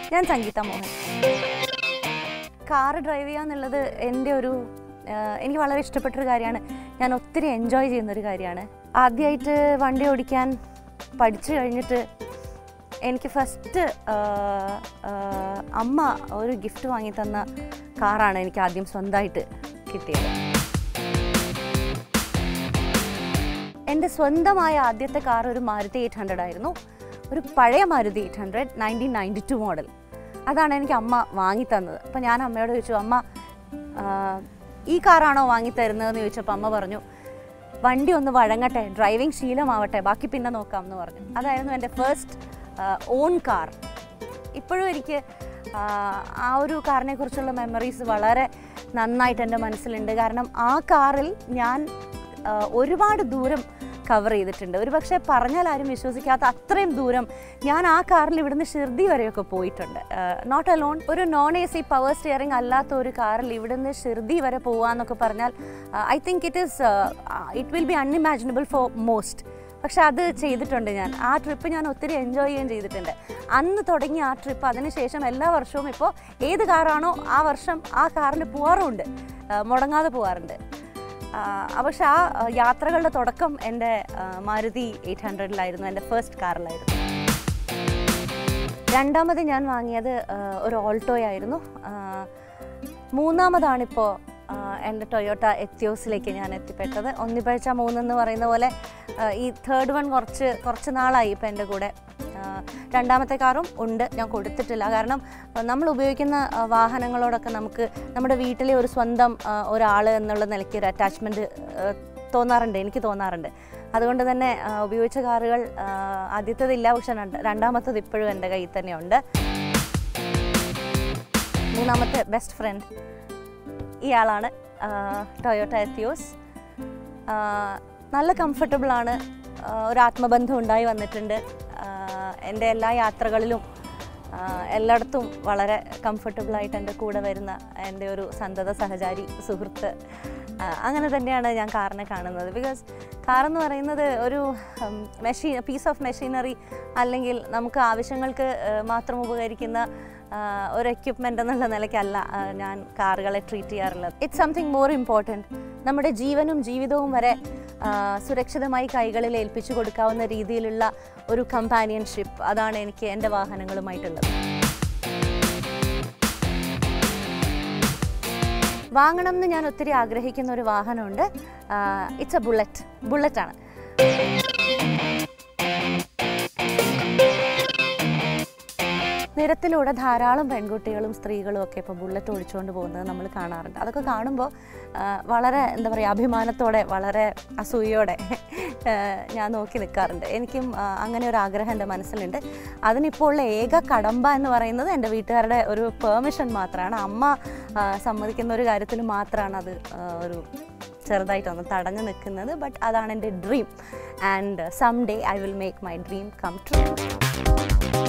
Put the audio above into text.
ഞാൻ സംഗീത Mohan car drive ചെയ്യുക എന്നുള്ളത് എൻ്റെ ഒരു ആഹ് എനിക്ക് വളരെ ഇഷ്ടപ്പെട്ടൊരു കാര്യമാണ് ഞാൻ ഒത്തിരി എൻജോയ് ചെയ്യുന്നൊരു കാര്യമാണ് ആദ്യമായിട്ട് വണ്ടി ഓടിക്കാൻ പഠിച്ചു കഴിഞ്ഞിട്ട് എനിക്ക് ഫസ്റ്റ് അമ്മ ഒരു ഗിഫ്റ്റ് വാങ്ങി തന്ന കാറാണ് എനിക്ക് ആദ്യം സ്വന്തമായിട്ട് കിട്ടിയത് എൻ്റെ സ്വന്തമായ ആദ്യത്തെ കാർ ഒരു മാരുതി എയ്റ്റ് ഹൺഡ്രഡ് ആയിരുന്നു ഒരു പഴയ Maruti eight hundred nineteen ninety two model അതാണ് എനിക്ക് അമ്മ വാങ്ങി തന്നത് അപ്പം ഞാൻ അമ്മയോട് ചോദിച്ചു അമ്മ ആ, ഈ കാറാണോ വാങ്ങി തരുന്നതെന്ന് ചോദിച്ചപ്പോൾ അമ്മ പറഞ്ഞു വണ്ടി ഒന്ന് വഴങ്ങട്ടെ ഡ്രൈവിംഗ് ശീലമാവട്ടെ ബാക്കി പിന്നെ നോക്കാം എന്ന് പറഞ്ഞു അതായിരുന്നു എൻ്റെ ഫസ്റ്റ് ഓൺ കാർ ഇപ്പോഴും എനിക്ക് ആ, ആ ഒരു കാറിനെ കുറിച്ചുള്ള മെമ്മറീസ് വളരെ നന്നായിട്ട് എൻ്റെ മനസ്സിലുണ്ട് കാരണം ആ കാറിൽ ഞാൻ ആ, ഒരുപാട് ദൂരം കവർ ചെയ്തിട്ടുണ്ട് ഒരു പക്ഷേ പറഞ്ഞാൽ ആരും വിശ്വസിക്കാത്ത അത്രയും ദൂരം ഞാൻ ആ കാറിൽ ഇവിടുന്ന് ഷിർദി വരെയൊക്കെ പോയിട്ടുണ്ട് നോട്ട് അലോൺ ഒരു non A C power steering അല്ലാത്ത ഒരു കാറിൽ ഇവിടുന്ന് ഷിർദി വരെ പോവാന്നൊക്കെ പറഞ്ഞാൽ I think it is it will be unimaginable for most പക്ഷെ അത് ചെയ്തിട്ടുണ്ട് ഞാൻ ആ ട്രിപ്പ് ഞാൻ ഒത്തിരി എൻജോയ് ചെയ്യുകയും ചെയ്തിട്ടുണ്ട് അന്ന് തുടങ്ങിയ ആ ട്രിപ്പ് അതിനുശേഷം എല്ലാ വർഷവും ഇപ്പോൾ ഏത് കാറാണോ ആ വർഷം ആ കാറിൽ പോകാറുമുണ്ട് ആ, മുടങ്ങാതെ പോകാറുണ്ട് ആ, പക്ഷെ ആ ആ, യാത്രകളുടെ തുടക്കം എൻ്റെ ആ, മാരുതി എയ്റ്റ് ഹൺഡ്രഡിലായിരുന്നു എൻ്റെ ഫസ്റ്റ് കാറിലായിരുന്നു രണ്ടാമത് ഞാൻ വാങ്ങിയത് ആ, ഒരു ഓൾട്ടോയായിരുന്നു ആ, മൂന്നാമതാണിപ്പോൾ ആ, എൻ്റെ ടൊയോട്ട എത്തിയോസിലേക്ക് ഞാൻ എത്തിപ്പെട്ടത് ഒന്നിപ്പഴിച്ച മൂന്നെന്ന് പറയുന്ന പോലെ ആ, ഈ തേർഡ് വൺ കുറച്ച് കുറച്ച് നാളായി ഇപ്പം എൻ്റെ കൂടെ ആ, രണ്ടാമത്തെ കാറും ഉണ്ട് ഞാൻ കൊടുത്തിട്ടില്ല കാരണം ആ, നമ്മൾ ഉപയോഗിക്കുന്ന ആ, വാഹനങ്ങളോടൊക്കെ നമുക്ക് നമ്മുടെ വീട്ടിലെ ഒരു സ്വന്തം ഒരാൾ എന്നുള്ള നിലയ്ക്ക് ഒരു അറ്റാച്ച്മെൻറ്റ് തോന്നാറുണ്ട് എനിക്ക് തോന്നാറുണ്ട് അതുകൊണ്ട് തന്നെ ആ, ഉപയോഗിച്ച കാറുകൾ ആ, ആദ്യത്തേതില്ല പക്ഷെ രണ്ട് രണ്ടാമത്തത് ഇപ്പോഴും എൻ്റെ കയ്യിൽ തന്നെയുണ്ട് മൂന്നാമത്തെ ബെസ്റ്റ് ഫ്രണ്ട് ഇയാളാണ് ടൊയോട്ട എത്തിയോസ് ആ, നല്ല കംഫർട്ടബിൾ ആണ് ആ, ഒരു ആത്മബന്ധം ഉണ്ടായി വന്നിട്ടുണ്ട് ആ, എൻ്റെ എല്ലാ യാത്രകളിലും ആ, എല്ലായിടത്തും വളരെ കംഫർട്ടബിളായിട്ട് എൻ്റെ കൂടെ വരുന്ന എൻ്റെ ഒരു സന്തത സഹചാരി സുഹൃത്ത് ആ, അങ്ങനെ തന്നെയാണ് ഞാൻ കാറിനെ കാണുന്നത് ബിക്കോസ് കാറെന്ന് പറയുന്നത് ഒരു മെഷീൻ പീസ് ഓഫ് മെഷീനറി അല്ലെങ്കിൽ നമുക്ക് ആവശ്യങ്ങൾക്ക് ആ, മാത്രം ഉപകരിക്കുന്ന ആ, ഒരു എക്യുപ്മെൻ്റ് എന്നുള്ള നിലയ്ക്കല്ല ആ, ഞാൻ കാറുകളെ ട്രീറ്റ് ചെയ്യാറുള്ളത് ഇറ്റ്സ് സംതിങ് മോർ ഇമ്പോർട്ടൻറ്റ് നമ്മുടെ ജീവനും ജീവിതവും വരെ ആ, സുരക്ഷിതമായി കൈകളിൽ ഏൽപ്പിച്ചു കൊടുക്കാവുന്ന രീതിയിലുള്ള ഒരു കമ്പാനിയൻഷിപ്പ് അതാണ് എനിക്ക് എൻ്റെ വാഹനങ്ങളുമായിട്ടുള്ളത് വാങ്ങണം എന്ന് ഞാൻ ഒത്തിരി ആഗ്രഹിക്കുന്ന ഒരു വാഹനമുണ്ട് ഇറ്റ്സ് എ ബുള്ളറ്റ് ബുള്ളറ്റാണ് നിരത്തിലൂടെ ധാരാളം പെൺകുട്ടികളും സ്ത്രീകളും ഒക്കെ ഇപ്പോൾ ബുള്ളറ്റ് ഓടിച്ചുകൊണ്ട് പോകുന്നത് നമ്മൾ കാണാറുണ്ട് അതൊക്കെ കാണുമ്പോൾ ആ, വളരെ എന്താ പറയുക അഭിമാനത്തോടെ വളരെ അസൂയയോടെ ആ, ഞാൻ നോക്കി നിൽക്കാറുണ്ട് എനിക്കും ആ, അങ്ങനെ ഒരു ആഗ്രഹം എൻ്റെ മനസ്സിലുണ്ട് അതിനിപ്പോൾ ഉള്ള ഏക കടമ്പ എന്ന് പറയുന്നത് എൻ്റെ വീട്ടുകാരുടെ ഒരു പെർമിഷൻ മാത്രമാണ് അമ്മ ആ, സമ്മതിക്കുന്ന ഒരു കാര്യത്തിൽ മാത്രമാണ് അത് ആ, ഒരു ചെറുതായിട്ടൊന്ന് തടഞ്ഞു നിൽക്കുന്നത് ബട്ട് അതാണ് എൻ്റെ dream and some day I will make my dream come true